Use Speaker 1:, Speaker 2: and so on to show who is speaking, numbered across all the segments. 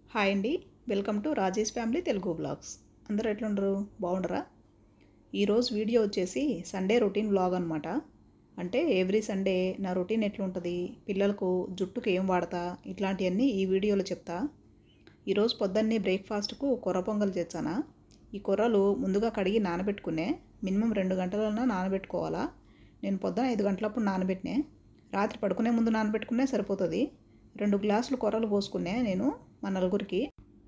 Speaker 1: Hi అండి welcome to Rajesh family Telugu blogs అందరూ ఎట్లుండరు బాగుండరా ఈరోజు వీడియో వచ్చేసి సండే రొటీన్ బ్లాగ్ అనమాట అంటే ఎవ్రీ సండే నా రొటీన్ ఎట్లుంటుంది పిల్లలకు జుట్టుకు ఏం వాడతా ఇట్లాంటివన్నీ ఈ వీడియోలో చెప్తా ఈరోజు పొద్దున్నే బ్రేక్ఫాస్ట్కు కొర్ర పొంగల్ చేస్తానా ఈ కొర్రలు ముందుగా కడిగి నానబెట్టుకునే మినిమం రెండు గంటలన్నా నానబెట్టుకోవాలా నేను పొద్దున ఐదు గంటలప్పుడు నానబెట్టినే రాత్రి పడుకునే ముందు నానబెట్టుకునే సరిపోతుంది రెండు గ్లాసులు కొర్రలు పోసుకునే నేను మా నలుగురికి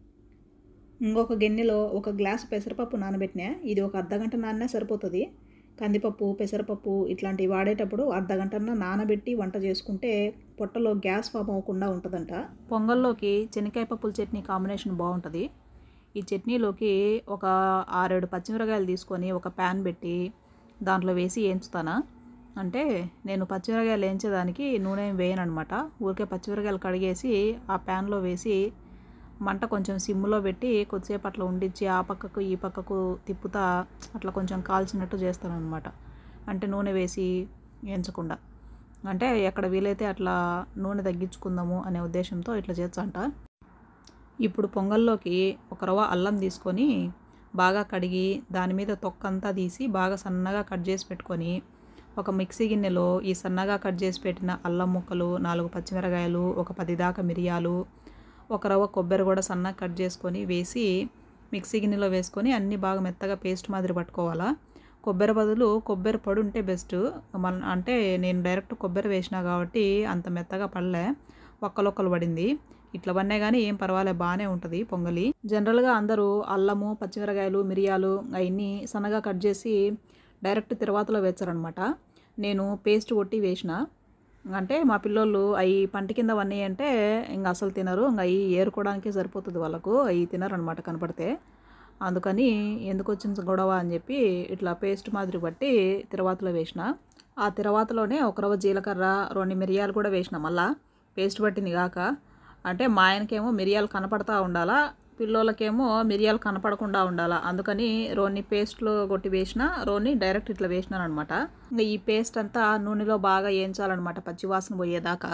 Speaker 1: ఇంకొక గిన్నెలో ఒక గ్లాసు పెసరపప్పు నానబెట్టినా ఇది ఒక అర్ధ గంట నానినా సరిపోతుంది కందిపప్పు పెసరపప్పు ఇట్లాంటివి వాడేటప్పుడు అర్ధ గంటన్న నానబెట్టి వంట చేసుకుంటే పొట్టలో గ్యాస్ ఫామ్ అవ్వకుండా ఉంటుందంట పొంగల్లోకి శనక్కాయ పప్పుల చట్నీ కాంబినేషన్ బాగుంటుంది ఈ చట్నీలోకి ఒక ఆరేడు పచ్చిమిరకాయలు తీసుకొని ఒక ప్యాన్ పెట్టి దాంట్లో వేసి వేయించుతానా అంటే నేను పచ్చిమిరకాయలు వేయించేదానికి నూనె ఏం వేయను అనమాట ఊరికే పచ్చిమిరకాయలు కడిగేసి ఆ ప్యాన్లో వేసి మంట కొంచెం సిమ్లో పెట్టి కొద్దిసేపు అట్లా ఉండిచ్చి ఆ పక్కకు ఈ పక్కకు తిప్పుతా అట్లా కొంచెం కాల్చినట్టు చేస్తాను అనమాట అంటే నూనె వేసి వేయించకుండా అంటే ఎక్కడ వీలైతే అట్లా నూనె తగ్గించుకుందాము అనే ఉద్దేశంతో ఇట్లా చేస్తాంట ఇప్పుడు పొంగల్లోకి ఒక రవ్వ అల్లం తీసుకొని బాగా కడిగి దాని మీద తొక్కంతా తీసి బాగా సన్నగా కట్ చేసి పెట్టుకొని ఒక మిక్సీ గిన్నెలో ఈ సన్నగా కట్ చేసి పెట్టిన అల్లం ముక్కలు నాలుగు పచ్చిమిరకాయలు ఒక పది దాకా మిరియాలు ఒక రవ్వ కొబ్బరి కూడా సన్నగా కట్ చేసుకొని వేసి మిక్సీ గిన్నెలో వేసుకొని అన్నీ బాగా మెత్తగా పేస్ట్ మాదిరి పట్టుకోవాలా కొబ్బరి బదులు కొబ్బరి పొడి ఉంటే బెస్ట్ మన అంటే నేను డైరెక్ట్ కొబ్బరి వేసినా కాబట్టి అంత మెత్తగా పడలే ఒక్కలొక్కలు పడింది ఇట్లా పడినా కానీ ఏం పర్వాలే బాగానే ఉంటుంది పొంగలి జనరల్గా అందరూ అల్లము పచ్చిమిరకాయలు మిరియాలు అవన్నీ సన్నగా కట్ చేసి డైరెక్ట్ తిరువాతలో వేస్తారనమాట నేను పేస్ట్ కొట్టి వేసిన అంటే మా పిల్లోళ్ళు అవి పంట కింద వన్నీ అంటే ఇంకా అసలు తినరు ఇంకా అవి ఏరుకోవడానికే సరిపోతుంది వాళ్ళకు అవి తినరనమాట కనపడితే అందుకని ఎందుకు వచ్చిన గొడవ అని చెప్పి ఇట్లా పేస్ట్ మాదిరి బట్టి తిరువాతలో వేసిన ఆ తిరువాతలోనే ఒక రవ్వ జీలకర్ర రెండు మిరియాలు కూడా వేసిన మళ్ళా పేస్ట్ పట్టింది కాక అంటే మా ఆయనకేమో మిరియాలు కనపడతా ఉండాలా పిల్లోళ్ళకేమో మిరియాలు కనపడకుండా ఉండాలా అందుకని రోన్ని పేస్ట్లో కొట్టి వేసిన రోన్ని డైరెక్ట్ ఇట్లా వేసినాను అనమాట ఇంకా ఈ పేస్ట్ అంతా నూనెలో బాగా వేయించాలన్నమాట పచ్చివాసన పోయేదాకా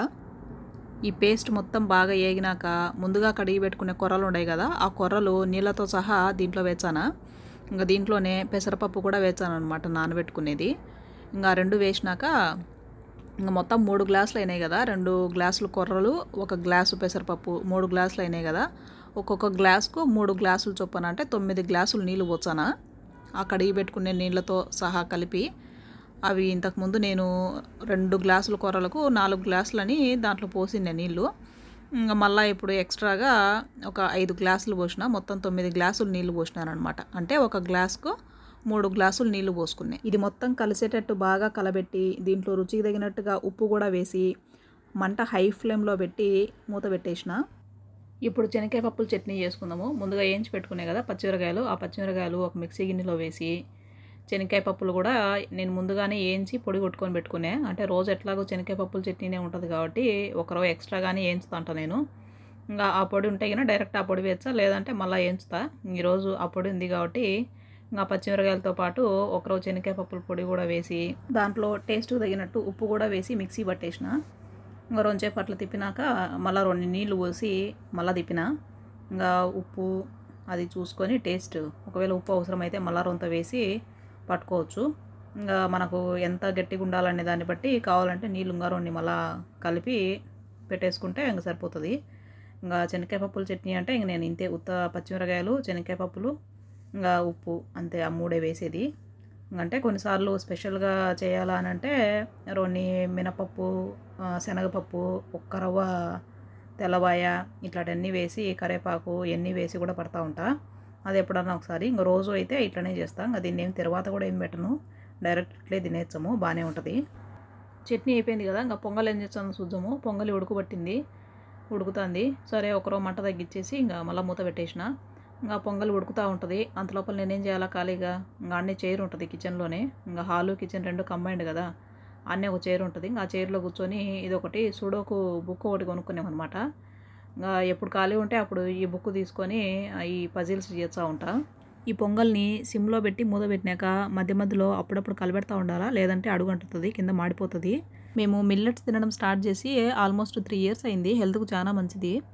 Speaker 1: ఈ పేస్ట్ మొత్తం బాగా ఏగినాక ముందుగా కడిగి పెట్టుకునే కొర్రలు ఉన్నాయి కదా ఆ కొర్రలు నీళ్ళతో సహా దీంట్లో వేచానా ఇంకా దీంట్లోనే పెసరపప్పు కూడా వేచాను అనమాట నానబెట్టుకునేది ఇంకా రెండు వేసినాక ఇంకా మొత్తం మూడు గ్లాసులు అయినాయి కదా రెండు గ్లాసులు కొర్రలు ఒక గ్లాసు పెసరపప్పు మూడు గ్లాసులు అయినాయి కదా ఒక్కొక్క గ్లాస్కు మూడు గ్లాసులు చొప్పున అంటే తొమ్మిది గ్లాసులు నీళ్ళు పోచానా ఆ కడిగి పెట్టుకునే నీళ్ళతో సహా కలిపి అవి ఇంతకుముందు నేను రెండు గ్లాసుల కొర్రలకు నాలుగు గ్లాసులని దాంట్లో పోసిండే నీళ్ళు ఇంకా మళ్ళీ ఇప్పుడు ఎక్స్ట్రాగా ఒక ఐదు గ్లాసులు పోసిన మొత్తం తొమ్మిది గ్లాసులు నీళ్ళు పోసినాను అనమాట అంటే ఒక గ్లాస్కు మూడు గ్లాసులు నీళ్లు పోసుకున్నాయి ఇది మొత్తం కలిసేటట్టు బాగా కలబెట్టి దీంట్లో రుచికి తగినట్టుగా ఉప్పు కూడా వేసి మంట హై ఫ్లేమ్లో పెట్టి మూత పెట్టేసిన ఇప్పుడు శనక్కాయ పప్పుల చట్నీ చేసుకుందాము ముందుగా వేయించి పెట్టుకున్నాయి కదా పచ్చిమిరకాయలు ఆ పచ్చిమిరకాయలు ఒక మిక్సీ గిన్నెలో వేసి శనక్కాయ పప్పులు కూడా నేను ముందుగానే వేయించి పొడి కొట్టుకొని పెట్టుకునే అంటే రోజు ఎట్లాగో శనక్కాయ పప్పుల చట్నీనే ఉంటుంది కాబట్టి ఒక రోజు ఎక్స్ట్రాగానే వేయించుతా నేను ఇంకా ఆ పొడి ఉంటే కన్నా డైరెక్ట్ ఆ పొడి వేస్తా లేదంటే మళ్ళీ వేయించుతా ఈరోజు ఆ పొడి ఉంది కాబట్టి ఇంకా పచ్చిమిరకాయలతో పాటు ఒకరోజు శనక్కాయ పప్పుల పొడి కూడా వేసి దాంట్లో టేస్ట్ తగినట్టు ఉప్పు కూడా వేసి మిక్సీ పట్టేసిన ఇంకా రెండుసేపు అట్లా తిప్పినాక మళ్ళీ రెండు నీళ్ళు పోసి మళ్ళీ తిప్పిన ఇంకా ఉప్పు అది చూసుకొని టేస్ట్ ఒకవేళ ఉప్పు అవసరమైతే మళ్ళీ రొంత వేసి పట్టుకోవచ్చు ఇంకా మనకు ఎంత గట్టిగా ఉండాలనే దాన్ని బట్టి కావాలంటే నీళ్ళు ఇంకా రెండు మళ్ళా కలిపి పెట్టేసుకుంటే ఇంకా సరిపోతుంది ఇంకా శనక్కాయ పప్పుల చట్నీ అంటే ఇంక నేను ఇంతే ఉత్త పచ్చిమిరకాయలు శనక్కాయ పప్పులు ఇంకా ఉప్పు అంతే ఆ మూడే వేసేది అంటే కొన్నిసార్లు స్పెషల్గా చేయాలా అని అంటే రెండు మినపప్పు శనగపప్పు ఒక్క రవ్వ తెల్లవాయ ఇట్లాంటివన్నీ వేసి కరేపాకు ఇవన్నీ వేసి కూడా పడతా ఉంటా అది ఎప్పుడన్నా ఒకసారి ఇంక రోజు అయితే ఇట్లనే చేస్తాం ఇంకా దీన్ని ఏం తర్వాత కూడా ఏం పెట్టను డైరెక్ట్ ఇట్లే తినేచ్చము బాగానే ఉంటుంది చట్నీ అయిపోయింది కదా ఇంకా పొంగల్ ఏం చేస్తాను చూద్దాము పొంగలి ఉడుకుబట్టింది ఉడుకుతుంది సరే ఒకరో మంట తగ్గించేసి ఇంకా మళ్ళీ మూత పెట్టేసిన ఇంకా పొంగల్ ఉడుకుతూ ఉంటుంది అంతలోపల నేనేం చేయాలా ఖాళీగా ఇంకా అన్నీ చైర్ ఉంటుంది కిచెన్లోనే ఇంకా హాలు కిచెన్ రెండు కంబైండ్ కదా అన్నీ ఒక చైర్ ఉంటుంది ఇంకా ఆ చైర్లో కూర్చొని ఇది ఒకటి సుడోకు బుక్ ఒకటి కొనుక్కున్నామన్నమాట ఇంకా ఎప్పుడు ఖాళీ ఉంటే అప్పుడు ఈ బుక్ తీసుకొని ఈ పజిల్స్ చేస్తూ ఉంటా ఈ పొంగల్ని సిమ్లో పెట్టి మూత పెట్టినాక మధ్య మధ్యలో అప్పుడప్పుడు కలబెడతా ఉండాలా లేదంటే అడుగంటుతుంది కింద మాడిపోతుంది మేము మిల్లెట్స్ తినడం స్టార్ట్ చేసి ఆల్మోస్ట్ త్రీ ఇయర్స్ అయింది హెల్త్కు చాలా మంచిది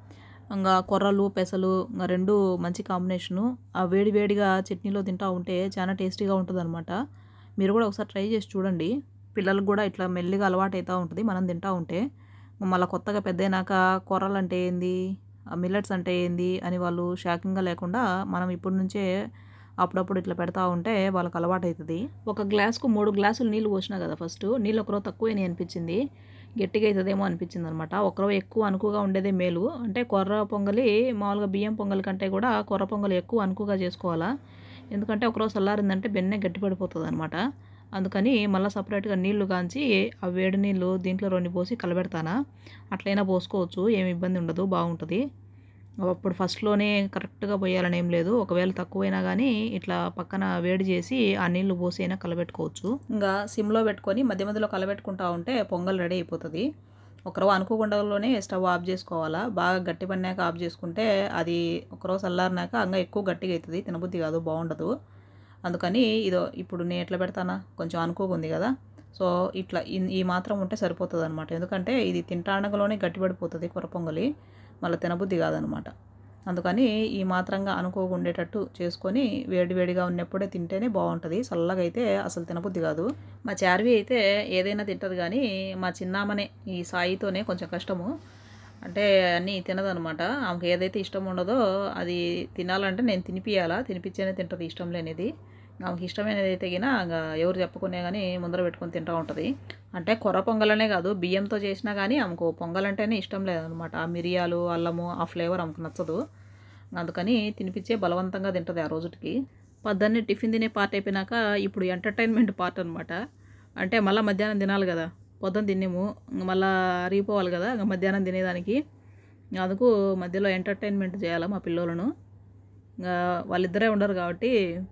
Speaker 1: ఇంకా కొర్రలు పెసలు ఇంకా రెండు మంచి కాంబినేషను ఆ వేడి వేడిగా చట్నీలో తింటా ఉంటే చాలా టేస్టీగా ఉంటుంది అనమాట మీరు కూడా ఒకసారి ట్రై చేసి చూడండి పిల్లలకు కూడా ఇట్లా మెల్లిగా అలవాటు అవుతూ ఉంటుంది మనం తింటా ఉంటే మళ్ళీ కొత్తగా పెద్దయినాక కొర్రలు అంటే ఏంది మిల్లెట్స్ అంటే ఏంది అని వాళ్ళు షాకింగ్గా లేకుండా మనం ఇప్పటి నుంచే అప్పుడప్పుడు ఇట్లా పెడతా ఉంటే వాళ్ళకి అలవాటు అవుతుంది ఒక గ్లాస్కు మూడు గ్లాసులు నీళ్ళు పోసినా కదా ఫస్ట్ నీళ్ళు ఒకరో తక్కువని అనిపించింది గట్టిగా అవుతుందేమో అనిపించింది అనమాట ఒకరో ఎక్కువ అనుకుగా ఉండేదే మేలు అంటే కొర్ర పొంగలి మామూలుగా బియ్యం పొంగలి కంటే కూడా కొర్ర పొంగలి ఎక్కువ అనుకుగా చేసుకోవాలా ఎందుకంటే ఒకరోజు చల్లారిందంటే బెన్నే గట్టిపడిపోతుంది అనమాట అందుకని మళ్ళీ సపరేట్గా నీళ్లు కాంచి ఆ వేడి నీళ్ళు దీంట్లో రెండు పోసి కలబెడతానా అట్లయినా పోసుకోవచ్చు ఏమి ఇబ్బంది ఉండదు బాగుంటుంది అప్పుడు ఫస్ట్లోనే కరెక్ట్గా పోయాలని ఏం లేదు ఒకవేళ తక్కువైనా కానీ ఇట్లా పక్కన వేడి చేసి ఆ నీళ్లు పోసి అయినా కలబెట్టుకోవచ్చు ఇంకా సిమ్లో పెట్టుకొని మధ్య మధ్యలో కలబెట్టుకుంటా ఉంటే పొంగల్ రెడీ అయిపోతుంది ఒకరో అనుకోకుండాలోనే స్టవ్ ఆఫ్ చేసుకోవాలా బాగా గట్టి పడినాక ఆఫ్ చేసుకుంటే అది ఒకరోజు చల్లారినాక ఇంకా ఎక్కువ గట్టిగా అవుతుంది తినబుద్ధి కాదు బాగుండదు అందుకని ఇదో ఇప్పుడు నేను ఎట్లా పెడతానా కొంచెం అనుకోకుంది కదా సో ఇట్లా ఇన్- ఈ మాత్రం ఉంటే సరిపోతుంది అనమాట ఎందుకంటే ఇది తింటానగలోనే గట్టిపడిపోతుంది కూర పొంగలి మళ్ళీ తినబుద్ధి కాదనమాట అందుకని ఈ మాత్రంగా అనుకోకుండేటట్టు చేసుకొని వేడి వేడిగా ఉన్నప్పుడే తింటేనే బాగుంటుంది చల్లగా అయితే అసలు తినబుద్ధి కాదు మా చార్వి అయితే ఏదైనా తింటుంది కానీ మా చిన్నామనే ఈ సాయితోనే కొంచెం కష్టము అంటే అన్నీ తినదనమాట ఆమెకు ఏదైతే ఇష్టం ఉండదో అది తినాలంటే నేను తినిపియాలా తినిపించేనే తింటుంది ఇష్టం లేనిది ఆమెకి ఇష్టమైనది అయితే గిన ఇంకా ఎవరు చెప్పుకునే కానీ ముందర పెట్టుకొని తింటూ ఉంటుంది అంటే కొర్ర పొంగలనే కాదు బియ్యంతో చేసినా కానీ ఆమెకు పొంగల్ అంటేనే ఇష్టం లేదనమాట ఆ మిరియాలు అల్లము ఆ ఫ్లేవర్ ఆమెకు నచ్చదు అందుకని తినిపించే బలవంతంగా తింటుంది ఆ రోజుకి పొద్దున్నే టిఫిన్ తినే పార్ట్ అయిపోయినాక ఇప్పుడు ఎంటర్టైన్మెంట్ పార్ట్ అనమాట అంటే మళ్ళీ మధ్యాహ్నం తినాలి కదా పొద్దున్న తినేము ఇంక మళ్ళీ అరిగిపోవాలి కదా ఇంకా మధ్యాహ్నం తినేదానికి అందుకు మధ్యలో ఎంటర్టైన్మెంట్ చేయాలి మా పిల్లలను ఇంకా వాళ్ళిద్దరే ఉండరు కాబట్టి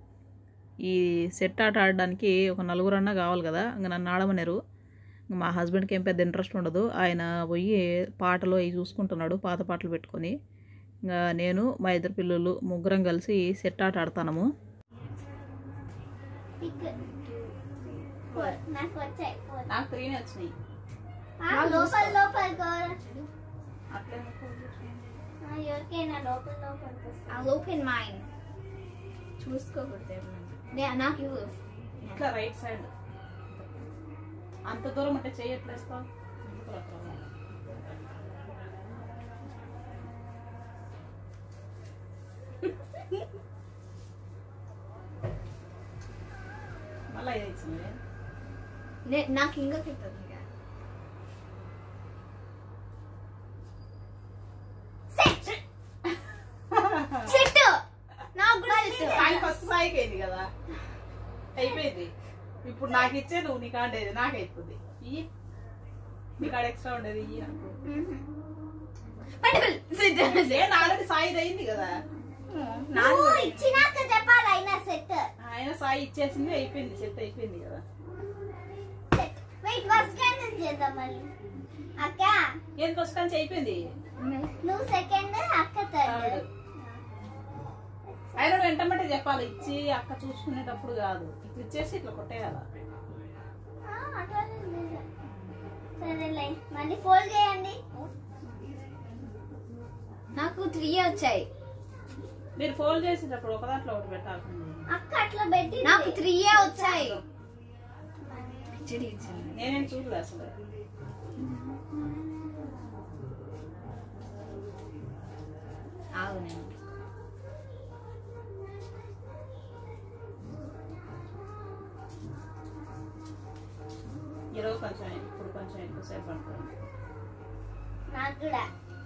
Speaker 1: ఈ సెట్ ఆట ఆడడానికి ఒక నలుగురన్నా కావాలి కదా ఇంకా నన్ను ఆడమనేరు ఇంక మా హస్బెండ్కి ఏం పెద్ద ఇంట్రెస్ట్ ఉండదు ఆయన పోయి పాటలు అవి చూసుకుంటున్నాడు పాత పాటలు పెట్టుకొని ఇంకా నేను మా ఇద్దరు పిల్లలు ముగ్గురం కలిసి సెట్ ఆట ఆడతాము
Speaker 2: పిక్ ఫోర్ నాకు వచ్చాయి ఫోర్
Speaker 1: నాకు త్రీనే వచ్చినాయి
Speaker 2: ఆ, లోపల లోపల గోడ ఎవరికైనా లోపల లోపల
Speaker 3: I'll open mine. చూసుకోకూడదు Yeah, నాకు ఇవ్వు.
Speaker 1: ఇట్లా రైట్ సైడ్ అంత దూరం అంటే చెయ్యి ఎట్లా వేస్తావు మళ్ళీ ఇది ఇచ్చింది
Speaker 3: నే- నాకు ఇంకా కిట్టదు ఇక.
Speaker 2: సెట్ నాకు కూడా సెట్
Speaker 1: సాయి ఫస్ట్ సాయికి అయింది కదా అయిపోయింది ఇప్పుడు నాకు ఇచ్చే నువ్వు నీకు ఆడేది నాకు అయిపోతుంది ఇయ్యి నీకు ఆడ ఎక్స్ట్రా ఉండేది ఇయ్యి నాకు
Speaker 3: Wonderful. Sit down.
Speaker 1: నేను ఆల్రెడీ సాయిది అయింది కదా
Speaker 2: నువ్వు ఇచ్చినాక చెప్పాలి అయినా సెట్
Speaker 1: ఆయన సాయి ఇచ్చేసింది అయిపోయింది సెట్ అయిపోయింది కదా
Speaker 2: సెట్ వెయిట్ ఫస్ట్ క్యాన్సిల్ చేద్దాం మళ్ళీ అక్క
Speaker 1: ఏం ఫస్ట్ నుంచి అయిపోయింది
Speaker 2: నువ్వు సెకండ్ అక్క థర్డ్
Speaker 1: థర్డ్. ఆయన వెంటబట్టే చెప్పాలి ఇచ్చి అక్క చూసుకునేటప్పుడు కాదు ఇట్లా ఇచ్చేసి ఇట్లా కొట్టేయాలి
Speaker 2: సరేలే మళ్ళీ ఫోల్డ్ చేయండి
Speaker 3: నాకు త్రీ వచ్చాయి
Speaker 1: మీరు ఫోల్డ్ చేసేటప్పుడు ఒక దాంట్లో ఒకటి పెట్టాలి
Speaker 2: అక్క అట్లా పెట్టి
Speaker 3: నాకు త్రీ వచ్చాయి
Speaker 1: నేనేం చూడలే అసలు
Speaker 3: ఆగు నేను
Speaker 1: ఈరోజు కొంచెం ఇప్పుడు కొంచెం ఎక్కువసేపు పడుతుంది
Speaker 2: నాకు కూడా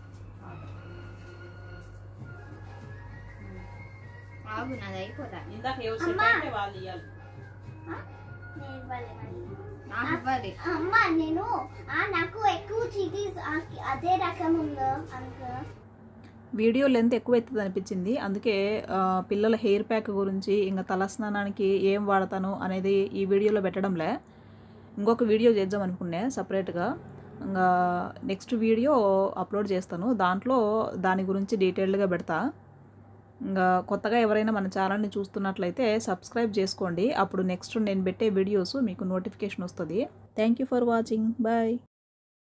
Speaker 3: ఆగు నాది అయిపోతా
Speaker 1: ఇందాక ఎవరు సెట్
Speaker 2: అమ్మా.
Speaker 1: అయితే వాళ్ళు ఇవ్వాలి
Speaker 2: ఆ? నేను ఇవ్వాలి మళ్ళీ
Speaker 3: నాకు ఇవ్వాలి
Speaker 2: అమ్మా నేను ఆ నాకు ఎక్కువ చీటీస్ అదే రకం ఉందో అందుకు
Speaker 1: వీడియో లెంత్ ఎక్కువ అవుతుంది అనిపించింది అందుకే ఆ, పిల్లల హెయిర్ ప్యాక్ గురించి ఇంకా తలస్నానానికి ఏం వాడతాను అనేది ఈ వీడియోలో పెట్టడంలే ఇంకొక వీడియో చేద్దాం అనుకున్నా సపరేట్గా ఇంకా నెక్స్ట్ వీడియో అప్లోడ్ చేస్తాను దాంట్లో దాని గురించి డీటెయిల్డ్గా పెడతా ఇంకా కొత్తగా ఎవరైనా మన ఛానల్ని చూస్తున్నట్లయితే సబ్స్క్రైబ్ చేసుకోండి అప్పుడు నెక్స్ట్ నేను పెట్టే వీడియోస్ మీకు నోటిఫికేషన్ వస్తుంది thank you for watching bye